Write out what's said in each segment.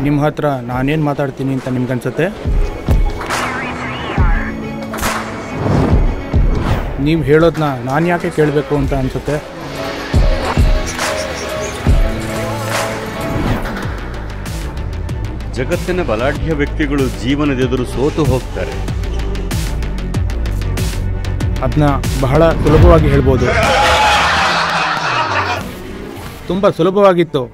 ನಿಮ್ಮ ಹತ್ರ ನಾನೇನು ಮಾತಾಡ್ತೀನಿ ಅಂತ ನಿಮ್ಗನ್ಸುತ್ತೆ ನೀವು ಹೇಳೋದನ್ನ ನಾನು ಯಾಕೆ ಕೇಳಬೇಕು ಅಂತ ಅನಿಸುತ್ತೆ ಜಗತ್ತಿನ ಬಲಾಢ್ಯ ವ್ಯಕ್ತಿಗಳು ಜೀವನದೆದುರು ಸೋತು ಹೋಗ್ತಾರೆ ಅದನ್ನ ಬಹಳ ಸುಲಭವಾಗಿ ಹೇಳ್ಬೋದು ತುಂಬ ಸುಲಭವಾಗಿತ್ತು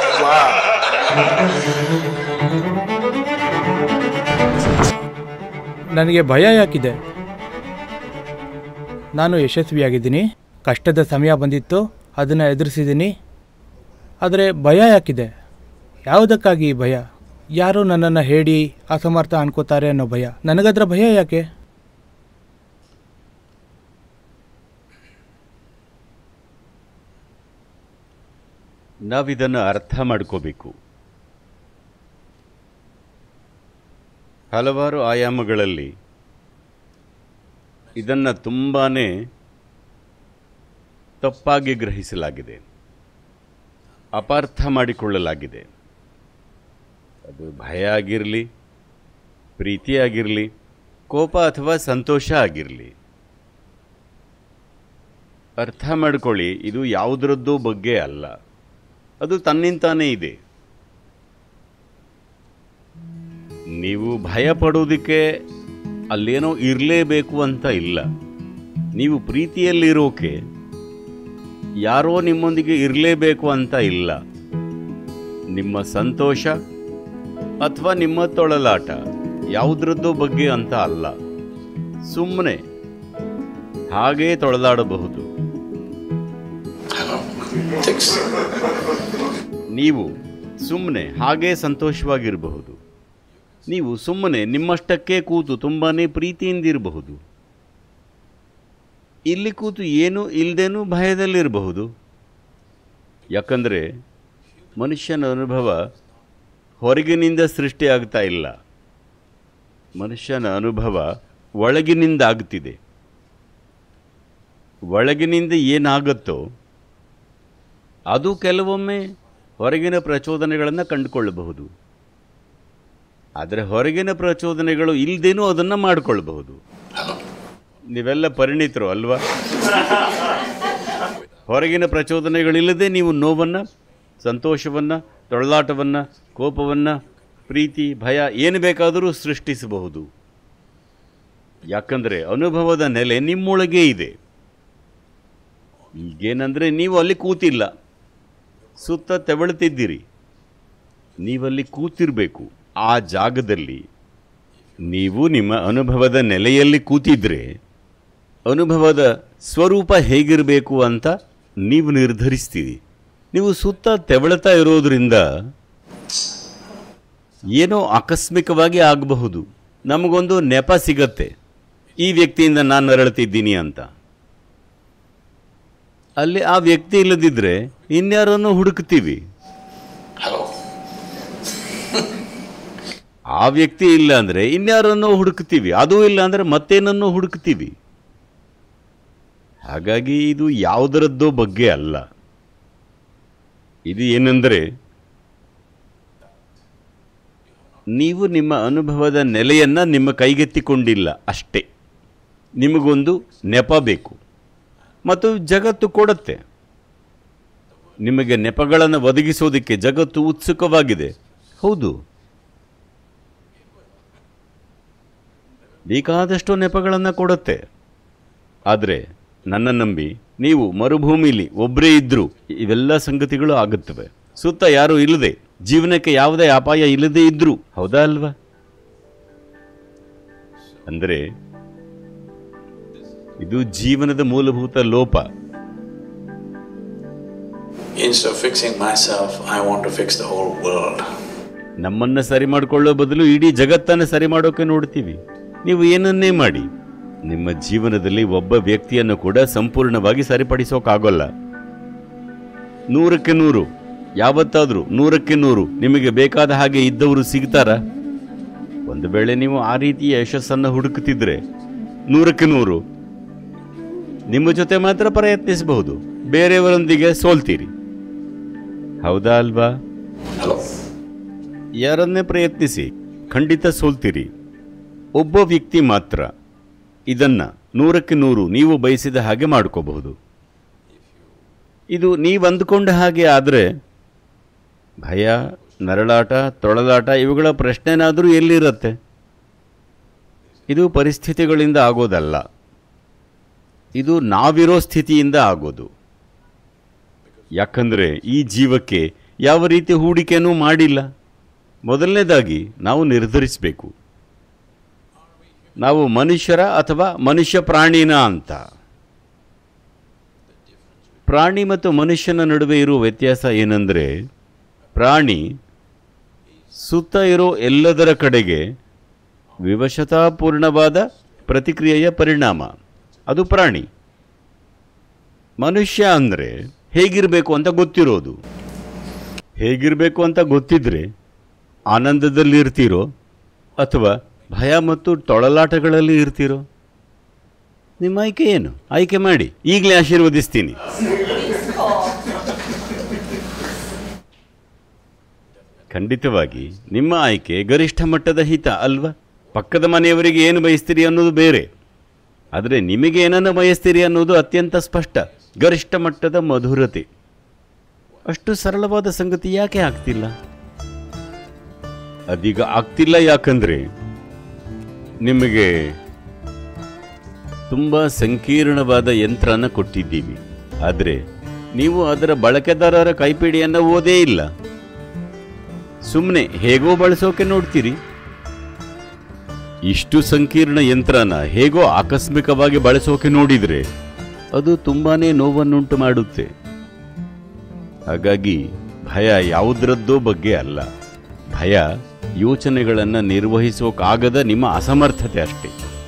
ನನಗೆ ಭಯ ಯಾಕಿದೆ ನಾನು ಯಶಸ್ವಿಯಾಗಿದ್ದೀನಿ ಕಷ್ಟದ ಸಮಯ ಬಂದಿತ್ತು ಅದನ್ನು ಎದುರಿಸಿದ್ದೀನಿ ಆದರೆ ಭಯ ಯಾಕಿದೆ ಯಾವುದಕ್ಕಾಗಿ ಈ ಭಯ ಯಾರು ನನ್ನನ್ನು ಹೇಳಿ ಅಸಮರ್ಥ ಅನ್ಕೋತಾರೆ ಅನ್ನೋ ಭಯ ನನಗದ್ರ ಭಯ ಯಾಕೆ ನಾವಿದನ್ನು ಅರ್ಥ ಮಾಡ್ಕೋಬೇಕು ಹಲವಾರು ಆಯಾಮಗಳಲ್ಲಿ ಇದನ್ನು ತುಂಬಾ ತಪ್ಪಾಗಿ ಗ್ರಹಿಸಲಾಗಿದೆ ಅಪಾರ್ಥ ಮಾಡಿಕೊಳ್ಳಲಾಗಿದೆ ಅದು ಭಯ ಆಗಿರಲಿ ಪ್ರೀತಿ ಆಗಿರಲಿ ಕೋಪ ಅಥವಾ ಸಂತೋಷ ಆಗಿರಲಿ ಅರ್ಥ ಮಾಡ್ಕೊಳ್ಳಿ ಇದು ಯಾವುದರದ್ದೂ ಬಗ್ಗೆ ಅಲ್ಲ ಅದು ತನ್ನಿಂತಾನೇ ಇದೆ ನೀವು ಭಯ ಪಡೋದಕ್ಕೆ ಅಲ್ಲೇನೋ ಇರಲೇಬೇಕು ಅಂತ ಇಲ್ಲ ನೀವು ಪ್ರೀತಿಯಲ್ಲಿರೋಕೆ ಯಾರೋ ನಿಮ್ಮೊಂದಿಗೆ ಇರಲೇಬೇಕು ಅಂತ ಇಲ್ಲ ನಿಮ್ಮ ಸಂತೋಷ ಅಥವಾ ನಿಮ್ಮ ತೊಳಲಾಟ ಯಾವುದ್ರದ್ದು ಬಗ್ಗೆ ಅಂತ ಅಲ್ಲ ಸುಮ್ಮನೆ ಹಾಗೇ ತೊಳೆದಾಡಬಹುದು ನೀವು ಸುಮ್ಮನೆ ಹಾಗೇ ಸಂತೋಷವಾಗಿರಬಹುದು ನೀವು ಸುಮ್ಮನೆ ನಿಮ್ಮಷ್ಟಕ್ಕೆ ಕೂತು ತುಂಬಾ ಪ್ರೀತಿಯಿಂದಿರಬಹುದು ಇಲ್ಲಿ ಕೂತು ಏನು ಇಲ್ಲದೇನೂ ಭಯದಲ್ಲಿರಬಹುದು ಯಾಕಂದರೆ ಮನುಷ್ಯನ ಅನುಭವ ಹೊರಗಿನಿಂದ ಸೃಷ್ಟಿಯಾಗ್ತಾ ಇಲ್ಲ ಮನುಷ್ಯನ ಅನುಭವ ಒಳಗಿನಿಂದ ಆಗ್ತಿದೆ ಒಳಗಿನಿಂದ ಏನಾಗುತ್ತೋ ಅದು ಕೆಲವೊಮ್ಮೆ ಹೊರಗಿನ ಪ್ರಚೋದನೆಗಳನ್ನು ಕಂಡುಕೊಳ್ಳಬಹುದು ಆದರೆ ಹೊರಗಿನ ಪ್ರಚೋದನೆಗಳು ಇಲ್ಲದೇನೂ ಅದನ್ನು ಮಾಡಿಕೊಳ್ಳಬಹುದು ನೀವೆಲ್ಲ ಪರಿಣಿತರು ಅಲ್ವಾ ಹೊರಗಿನ ಪ್ರಚೋದನೆಗಳಿಲ್ಲದೆ ನೀವು ನೋವನ್ನು ಸಂತೋಷವನ್ನು ತೊಳಲಾಟವನ್ನು ಕೋಪವನ್ನು ಪ್ರೀತಿ ಭಯ ಏನು ಬೇಕಾದರೂ ಸೃಷ್ಟಿಸಬಹುದು ಯಾಕಂದರೆ ಅನುಭವದ ನೆಲೆ ನಿಮ್ಮೊಳಗೇ ಇದೆ ಈಗೇನೆಂದರೆ ನೀವು ಅಲ್ಲಿ ಕೂತಿಲ್ಲ ಸುತ್ತ ತೆವಳುತ್ತಿದ್ದೀರಿ ನೀವಲ್ಲಿ ಕೂತಿರಬೇಕು ಆ ಜಾಗದಲ್ಲಿ ನೀವು ನಿಮ್ಮ ಅನುಭವದ ನೆಲೆಯಲ್ಲಿ ಕೂತಿದ್ರೆ ಅನುಭವದ ಸ್ವರೂಪ ಹೇಗಿರಬೇಕು ಅಂತ ನೀವು ನಿರ್ಧರಿಸ್ತೀರಿ ನೀವು ಸುತ್ತ ತೆವಳುತ್ತಾ ಇರೋದ್ರಿಂದ ಏನೋ ಆಕಸ್ಮಿಕವಾಗಿ ಆಗಬಹುದು ನಮಗೊಂದು ನೆಪ ಸಿಗತ್ತೆ ಈ ವ್ಯಕ್ತಿಯಿಂದ ನಾನು ನರಳುತ್ತಿದ್ದೀನಿ ಅಂತ ಅಲ್ಲಿ ಆ ವ್ಯಕ್ತಿ ಇಲ್ಲದಿದ್ದರೆ ಇನ್ಯಾರನ್ನು ಹುಡುಕ್ತೀವಿ ಆ ವ್ಯಕ್ತಿ ಇಲ್ಲ ಅಂದರೆ ಇನ್ಯಾರನ್ನೋ ಹುಡುಕ್ತೀವಿ ಅದು ಇಲ್ಲ ಅಂದರೆ ಮತ್ತೇನನ್ನೋ ಹುಡುಕ್ತೀವಿ ಹಾಗಾಗಿ ಇದು ಯಾವುದರದ್ದೋ ಬಗ್ಗೆ ಅಲ್ಲ ಇದು ಏನೆಂದರೆ ನೀವು ನಿಮ್ಮ ಅನುಭವದ ನೆಲೆಯನ್ನು ನಿಮ್ಮ ಕೈಗೆತ್ತಿಕೊಂಡಿಲ್ಲ ಅಷ್ಟೇ ನಿಮಗೊಂದು ನೆಪ ಬೇಕು ಮತ್ತು ಜಗತ್ತು ಕೊಡುತ್ತೆ ನಿಮಗೆ ನೆಪಗಳನ್ನು ಒದಗಿಸೋದಕ್ಕೆ ಜಗತ್ತು ಉತ್ಸುಕವಾಗಿದೆ ಹೌದು ಬೇಕಾದಷ್ಟು ನೆಪಗಳನ್ನು ಕೊಡುತ್ತೆ ಆದರೆ ನನ್ನ ನಂಬಿ ನೀವು ಮರುಭೂಮಿಲಿ ಒಬ್ಬರೇ ಇದ್ದರೂ ಇವೆಲ್ಲ ಸಂಗತಿಗಳು ಆಗುತ್ತವೆ ಸುತ್ತ ಯಾರೂ ಇಲ್ಲದೆ ಜೀವನಕ್ಕೆ ಯಾವುದೇ ಅಪಾಯ ಇಲ್ಲದೆ ಇದ್ರೂ ಹೌದಾ ಅಲ್ವಾ ಅಂದರೆ ಇದು ಜೀವನದ ಮೂಲಭೂತ ಲೋಪ Instead of fixing myself, I want to fix the whole world. ನಮ್ಮನ್ನ ಸರಿ ಮಾಡಿಕೊಳ್ಳೋ ಬದಲು ಇಡೀ ಜಗತ್ತನ್ನು ಸರಿ ಮಾಡೋಕೆ ನೋಡ್ತೀವಿ ನೀವು ಏನನ್ನೇ ಮಾಡಿ ನಿಮ್ಮ ಜೀವನದಲ್ಲಿ ಒಬ್ಬ ವ್ಯಕ್ತಿಯನ್ನು ಕೂಡ ಸಂಪೂರ್ಣವಾಗಿ ಸರಿಪಡಿಸೋಕ್ಕಾಗೋಲ್ಲ ನೂರಕ್ಕೆ ನೂರು ಯಾವತ್ತಾದರೂ ನೂರಕ್ಕೆ ನೂರು ನಿಮಗೆ ಬೇಕಾದ ಹಾಗೆ ಇದ್ದವರು ಸಿಗ್ತಾರಾ ಒಂದು ವೇಳೆ ನೀವು ಆ ರೀತಿಯ ಯಶಸ್ಸನ್ನು ಹುಡುಕುತ್ತಿದ್ರೆ ನೂರಕ್ಕೆ ನೂರು ನಿಮ್ಮ ಜೊತೆ ಮಾತ್ರ ಪ್ರಯತ್ನಿಸಬಹುದು ಬೇರೆಯವರೊಂದಿಗೆ ಸೋಲ್ತೀರಿ ಹೌದಾ ಅಲ್ವಾ Hello? ಯಾರನ್ನೇ ಪ್ರಯತ್ನಿಸಿ ಖಂಡಿತ ಸೋಲ್ತೀರಿ ಒಬ್ಬ ವ್ಯಕ್ತಿ ಮಾತ್ರ ಇದನ್ನ ನೂರಕ್ಕೆ ನೂರು ನೀವು ಬಯಸಿದ ಹಾಗೆ ಮಾಡ್ಕೋಬಹುದು ಇದು ನೀವು ಅಂದುಕೊಂಡ ಹಾಗೆ ಆದರೆ ಭಯ ನರಳಾಟ ತೊಳಲಾಟ ಇವುಗಳ ಪ್ರಶ್ನೆನಾದರೂ ಎಲ್ಲಿರುತ್ತೆ ಇದು ಪರಿಸ್ಥಿತಿಗಳಿಂದ ಆಗೋದಲ್ಲ ಇದು ನಾವಿರೋ ಸ್ಥಿತಿಯಿಂದ ಆಗೋದು ಯಾಕಂದರೆ ಈ ಜೀವಕ್ಕೆ ಯಾವ ರೀತಿ ಹೂಡಿಕೆನೂ ಮಾಡಿಲ್ಲ ಮೊದಲನೇದಾಗಿ ನಾವು ನಿರ್ಧರಿಸಬೇಕು ನಾವು ಮನುಷ್ಯರ ಅಥವಾ ಮನುಷ್ಯ ಪ್ರಾಣಿನ ಅಂತ ಪ್ರಾಣಿ ಮತ್ತು ಮನುಷ್ಯನ ನಡುವೆ ಇರುವ ವ್ಯತ್ಯಾಸ ಏನಂದರೆ ಪ್ರಾಣಿ ಸುತ್ತ ಇರೋ ಎಲ್ಲದರ ಕಡೆಗೆ ವಿವಶತಾಪೂರ್ಣವಾದ ಪ್ರತಿಕ್ರಿಯೆಯ ಪರಿಣಾಮ ಅದು ಪ್ರಾಣಿ ಮನುಷ್ಯ ಅಂದರೆ ಹೇಗಿರಬೇಕು ಅಂತ ಗೊತ್ತಿರೋದು ಹೇಗಿರಬೇಕು ಅಂತ ಗೊತ್ತಿದ್ರೆ ಆನಂದದಲ್ಲಿ ಇರ್ತೀರೋ ಅಥವಾ ಭಯ ಮತ್ತು ತೊಳಲಾಟಗಳಲ್ಲಿ ಇರ್ತೀರೋ ನಿಮ್ಮ ಆಯ್ಕೆ ಏನು ಆಯ್ಕೆ ಮಾಡಿ ಈಗಲೇ ಆಶೀರ್ವದಿಸ್ತೀನಿ ಖಂಡಿತವಾಗಿ ನಿಮ್ಮ ಆಯ್ಕೆ ಗರಿಷ್ಠ ಮಟ್ಟದ ಹಿತ ಅಲ್ವಾ ಪಕ್ಕದ ಮನೆಯವರಿಗೆ ಏನು ಬಯಸ್ತೀರಿ ಅನ್ನೋದು ಬೇರೆ ಆದರೆ ನಿಮಗೆ ಏನನ್ನು ಬಯಸ್ತೀರಿ ಅನ್ನೋದು ಅತ್ಯಂತ ಸ್ಪಷ್ಟ ಗರಿಷ್ಠ ಮಟ್ಟದ ಮಧುರತೆ ಅಷ್ಟು ಸರಳವಾದ ಸಂಗತಿ ಯಾಕೆ ಆಗ್ತಿಲ್ಲ ಅದೀಗ ಆಗ್ತಿಲ್ಲ ಯಾಕಂದ್ರೆ ನಿಮಗೆ ತುಂಬ ಸಂಕೀರ್ಣವಾದ ಯಂತ್ರನ ಕೊಟ್ಟಿದ್ದೀವಿ ಆದರೆ ನೀವು ಅದರ ಬಳಕೆದಾರರ ಕೈಪಿಡಿಯನ್ನು ಓದೇ ಇಲ್ಲ ಸುಮ್ಮನೆ ಹೇಗೋ ಬಳಸೋಕೆ ನೋಡ್ತೀರಿ ಇಷ್ಟು ಸಂಕೀರ್ಣ ಯಂತ್ರನ ಹೇಗೋ ಆಕಸ್ಮಿಕವಾಗಿ ಬಳಸೋಕೆ ನೋಡಿದ್ರೆ ಅದು ತುಂಬಾನೇ ನೋವನ್ನುಂಟು ಮಾಡುತ್ತೆ ಹಾಗಾಗಿ ಭಯ ಯಾವುದರದ್ದೋ ಬಗ್ಗೆ ಅಲ್ಲ ಭಯ ಯೋಚನೆಗಳನ್ನು ನಿರ್ವಹಿಸೋಕಾಗದ ನಿಮ್ಮ ಅಸಮರ್ಥತೆ ಅಷ್ಟೇ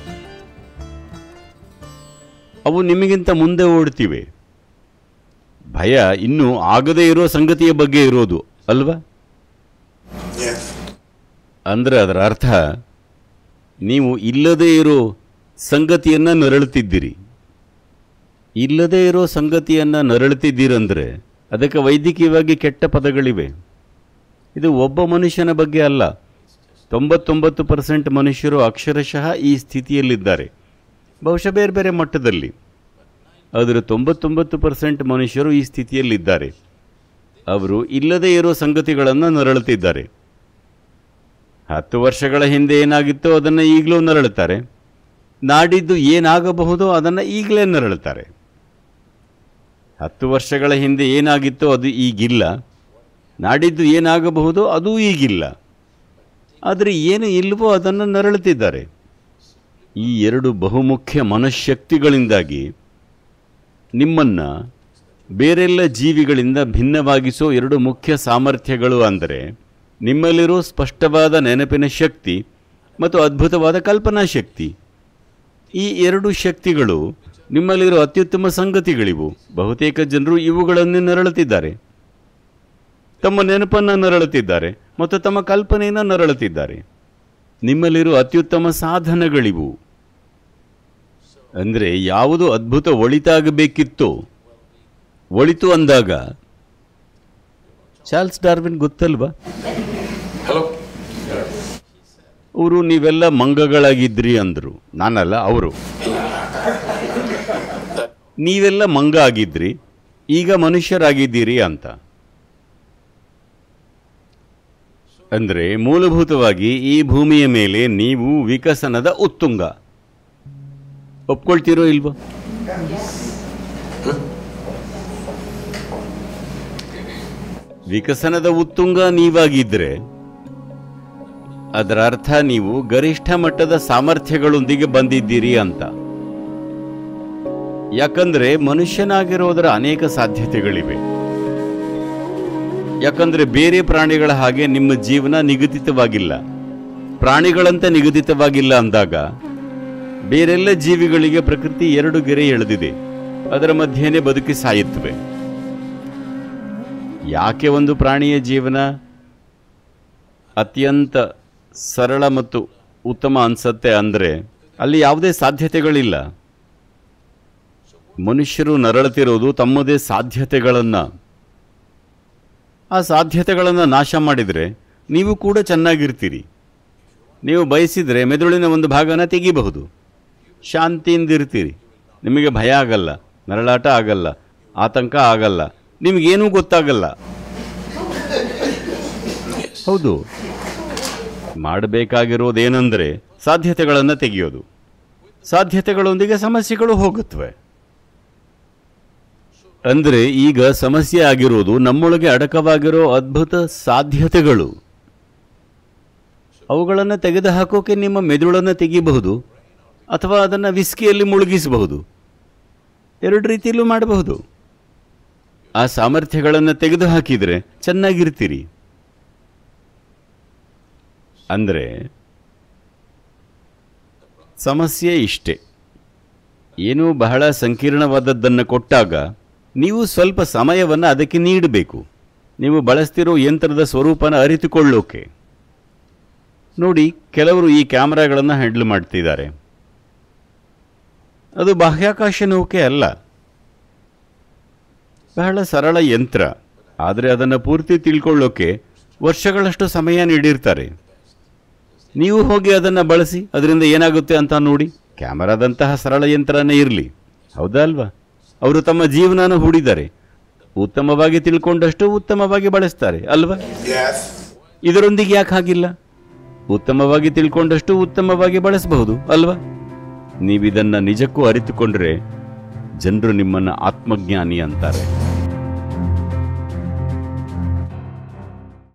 ಅವು ನಿಮಗಿಂತ ಮುಂದೆ ಓಡ್ತಿವೆ ಭಯ ಇನ್ನೂ ಆಗದೇ ಇರೋ ಸಂಗತಿಯ ಬಗ್ಗೆ ಇರೋದು ಅಲ್ವಾ Yes. ಅಂದ್ರೆ ಅದರ ಅರ್ಥ ನೀವು ಇಲ್ಲದೇ ಇರೋ ಸಂಗತಿಯನ್ನ ನರಳುತ್ತಿದ್ದೀರಿ ಇಲ್ಲದೇ ಇರೋ ಸಂಗತಿಯನ್ನ ನರಳುತ್ತಿದ್ದೀರಂದ್ರೆ ಅದಕ್ಕೆ ವೈದ್ಯಕೀಯವಾಗಿ ಕೆಟ್ಟ ಪದಗಳಿವೆ ಇದು ಒಬ್ಬ ಮನುಷ್ಯನ ಬಗ್ಗೆ ಅಲ್ಲ ತೊಂಬತ್ತೊಂಬತ್ತು ಪರ್ಸೆಂಟ್ ಮನುಷ್ಯರು ಅಕ್ಷರಶಃ ಈ ಸ್ಥಿತಿಯಲ್ಲಿದ್ದಾರೆ ಬಹುಶಃ ಬೇರೆ ಬೇರೆ ಮಟ್ಟದಲ್ಲಿ ಆದರೆ ತೊಂಬತ್ತೊಂಬತ್ತು ಪರ್ಸೆಂಟ್ ಮನುಷ್ಯರು ಈ ಸ್ಥಿತಿಯಲ್ಲಿದ್ದಾರೆ ಅವರು ಇಲ್ಲದೇ ಇರೋ ಸಂಗತಿಗಳನ್ನು ನರಳುತ್ತಿದ್ದಾರೆ ಹತ್ತು ವರ್ಷಗಳ ಹಿಂದೆ ಏನಾಗಿತ್ತೋ ಅದನ್ನು ಈಗಲೂ ನರಳುತ್ತಾರೆ ನಾಡಿದ್ದು ಏನಾಗಬಹುದೋ ಅದನ್ನು ಈಗಲೇ ನರಳುತ್ತಾರೆ ಹತ್ತು ವರ್ಷಗಳ ಹಿಂದೆ ಏನಾಗಿತ್ತೋ ಅದು ಈಗಿಲ್ಲ ನಾಡಿದ್ದು ಏನಾಗಬಹುದೋ ಅದೂ ಈಗಿಲ್ಲ ಆದರೆ ಏನು ಇಲ್ವೋ ಅದನ್ನು ನರಳುತ್ತಿದ್ದಾರೆ ಈ ಎರಡು ಬಹುಮುಖ್ಯ ಮನಃಶಕ್ತಿಗಳಿಂದಾಗಿ ನಿಮ್ಮನ್ನು ಬೇರೆಲ್ಲ ಜೀವಿಗಳಿಂದ ಭಿನ್ನವಾಗಿಸೋ ಎರಡು ಮುಖ್ಯ ಸಾಮರ್ಥ್ಯಗಳು ಅಂದರೆ ನಿಮ್ಮಲ್ಲಿರೋ ಸ್ಪಷ್ಟವಾದ ನೆನಪಿನ ಶಕ್ತಿ ಮತ್ತು ಅದ್ಭುತವಾದ ಕಲ್ಪನಾ ಶಕ್ತಿ ಈ ಎರಡು ಶಕ್ತಿಗಳು ನಿಮ್ಮಲ್ಲಿರೋ ಅತ್ಯುತ್ತಮ ಸಂಗತಿಗಳಿವು ಬಹುತೇಕ ಜನರು ಇವುಗಳನ್ನೇ ನರಳುತ್ತಿದ್ದಾರೆ ತಮ್ಮ ನೆನಪನ್ನು ನರಳುತ್ತಿದ್ದಾರೆ ಮತ್ತು ತಮ್ಮ ಕಲ್ಪನೆಯನ್ನು ನರಳುತ್ತಿದ್ದಾರೆ ನಿಮ್ಮಲ್ಲಿರೋ ಅತ್ಯುತ್ತಮ ಸಾಧನಗಳಿವು ಅಂದರೆ ಯಾವುದು ಅದ್ಭುತ ಒಳಿತಾಗಬೇಕಿತ್ತೋ ಒಳಿತು ಅಂದಾಗ ಚಾರ್ಲ್ಸ್ ಡಾರ್ವಿನ್ ಗೊತ್ತಲ್ವಾ Hello? ಅವರು ನೀವೆಲ್ಲ ಮಂಗಗಳಾಗಿದ್ರಿ ಅಂದರು ನಾನಲ್ಲ ಅವರು ನೀವೆಲ್ಲ ಮಂಗ ಆಗಿದ್ರಿ ಈಗ ಮನುಷ್ಯರಾಗಿದ್ದೀರಿ ಅಂತ ಅಂದರೆ ಮೂಲಭೂತವಾಗಿ ಈ ಭೂಮಿಯ ಮೇಲೆ ನೀವು ವಿಕಸನದ ಉತ್ತುಂಗ ಒಪ್ಕೊಳ್ತೀರೋ ಇಲ್ವೋ ವಿಕಸನದ ಉತ್ತುಂಗ ನೀವಾಗಿದ್ರೆ ಅದರ ಅರ್ಥ ನೀವು ಗರಿಷ್ಠ ಮಟ್ಟದ ಸಾಮರ್ಥ್ಯಗಳೊಂದಿಗೆ ಬಂದಿದ್ದೀರಿ ಅಂತ ಯಾಕಂದ್ರೆ ಮನುಷ್ಯನಾಗಿರೋದರ ಅನೇಕ ಸಾಧ್ಯತೆಗಳಿವೆ ಯಾಕಂದ್ರೆ ಬೇರೆ ಪ್ರಾಣಿಗಳ ಹಾಗೆ ನಿಮ್ಮ ಜೀವನ ನಿಗದಿತವಾಗಿಲ್ಲ ಪ್ರಾಣಿಗಳಂತೆ ನಿಗದಿತವಾಗಿಲ್ಲ ಅಂದಾಗ ಬೇರೆಲ್ಲ ಜೀವಿಗಳಿಗೆ ಪ್ರಕೃತಿ ಎರಡು ಗೆರೆ ಎಳೆದಿದೆ ಅದರ ಮಧ್ಯೆನೇ ಬದುಕಿ ಸಾಯುತ್ತವೆ ಯಾಕೆ ಒಂದು ಪ್ರಾಣಿಯ ಜೀವನ ಅತ್ಯಂತ ಸರಳ ಮತ್ತು ಉತ್ತಮ ಅನ್ಸತ್ತೆ ಅಂದರೆ ಅಲ್ಲಿ ಯಾವುದೇ ಸಾಧ್ಯತೆಗಳಿಲ್ಲ ಮನುಷ್ಯರು ನರಳುತ್ತಿರೋದು ತಮ್ಮದೇ ಸಾಧ್ಯತೆಗಳನ್ನು ಆ ಸಾಧ್ಯತೆಗಳನ್ನು ನಾಶ ಮಾಡಿದರೆ ನೀವು ಕೂಡ ಚೆನ್ನಾಗಿರ್ತೀರಿ ನೀವು ಬಯಸಿದರೆ ಮೆದುಳಿನ ಒಂದು ಭಾಗನ ತೆಗಿಬಹುದು ಶಾಂತಿಯಿಂದಿರ್ತೀರಿ ನಿಮಗೆ ಭಯ ಆಗಲ್ಲ ನರಳಾಟ ಆಗಲ್ಲ ಆತಂಕ ಆಗಲ್ಲ ನಿಮಗೇನೂ ಗೊತ್ತಾಗಲ್ಲ ಹೌದು ಮಾಡಬೇಕಾಗಿರೋದೇನೆಂದರೆ ಸಾಧ್ಯತೆಗಳನ್ನು ತೆಗೆಯೋದು ಸಾಧ್ಯತೆಗಳೊಂದಿಗೆ ಸಮಸ್ಯೆಗಳು ಹೋಗುತ್ತವೆ ಅಂದರೆ ಈಗ ಸಮಸ್ಯೆ ಆಗಿರೋದು ನಮ್ಮೊಳಗೆ ಅಡಕವಾಗಿರೋ ಅದ್ಭುತ ಸಾಧ್ಯತೆಗಳು ಅವುಗಳನ್ನು ತೆಗೆದುಹಾಕೋಕೆ ನಿಮ್ಮ ಮೆದುಳನ್ನು ತೆಗಿಬಹುದು ಅಥವಾ ಅದನ್ನು ವಿಸ್ಕಿಯಲ್ಲಿ ಮುಳುಗಿಸಬಹುದು ಎರಡು ರೀತಿಯಲ್ಲೂ ಮಾಡಬಹುದು ಆ ಸಾಮರ್ಥ್ಯಗಳನ್ನು ತೆಗೆದುಹಾಕಿದರೆ ಚೆನ್ನಾಗಿರ್ತೀರಿ ಅಂದರೆ ಸಮಸ್ಯೆ ಇಷ್ಟೇ ಏನೂ ಬಹಳ ಸಂಕೀರ್ಣವಾದದ್ದನ್ನು ಕೊಟ್ಟಾಗ ನೀವು ಸ್ವಲ್ಪ ಸಮಯವನ್ನು ಅದಕ್ಕೆ ನೀಡಬೇಕು ನೀವು ಬಳಸ್ತಿರೋ ಯಂತ್ರದ ಸ್ವರೂಪನ ಅರಿತುಕೊಳ್ಳೋಕೆ ನೋಡಿ ಕೆಲವರು ಈ ಕ್ಯಾಮ್ರಾಗಳನ್ನು ಹ್ಯಾಂಡಲ್ ಮಾಡ್ತಿದ್ದಾರೆ ಅದು ಬಾಹ್ಯಾಕಾಶ ನೌಕೆ ಅಲ್ಲ ಬಹಳ ಸರಳ ಯಂತ್ರ ಆದರೆ ಅದನ್ನು ಪೂರ್ತಿ ತಿಳ್ಕೊಳ್ಳೋಕೆ ವರ್ಷಗಳಷ್ಟು ಸಮಯ ನೀಡಿರ್ತಾರೆ ನೀವು ಹೋಗಿ ಅದನ್ನು ಬಳಸಿ ಅದರಿಂದ ಏನಾಗುತ್ತೆ ಅಂತ ನೋಡಿ ಕ್ಯಾಮರಾದಂತಹ ಸರಳ ಯಂತ್ರನೇ ಇರಲಿ ಹೌದಾ ಅಲ್ವಾ ಅವರು ತಮ್ಮ ಜೀವನನ ಹೂಡಿದ್ದಾರೆ ಉತ್ತಮವಾಗಿ ತಿಳ್ಕೊಂಡಷ್ಟು ಉತ್ತಮವಾಗಿ ಬಳಸ್ತಾರೆ ಅಲ್ವಾ Yes. ಇದರೊಂದಿಗೆ ಯಾಕೆ ಹಾಗಿಲ್ಲ ಉತ್ತಮವಾಗಿ ತಿಳ್ಕೊಂಡಷ್ಟು ಉತ್ತಮವಾಗಿ ಬಳಸಬಹುದು ಅಲ್ವಾ ನೀವಿದನ್ನ ನಿಜಕ್ಕೂ ಅರಿತುಕೊಂಡ್ರೆ ಜನರು ನಿಮ್ಮನ್ನ ಆತ್ಮಜ್ಞಾನಿ ಅಂತಾರೆ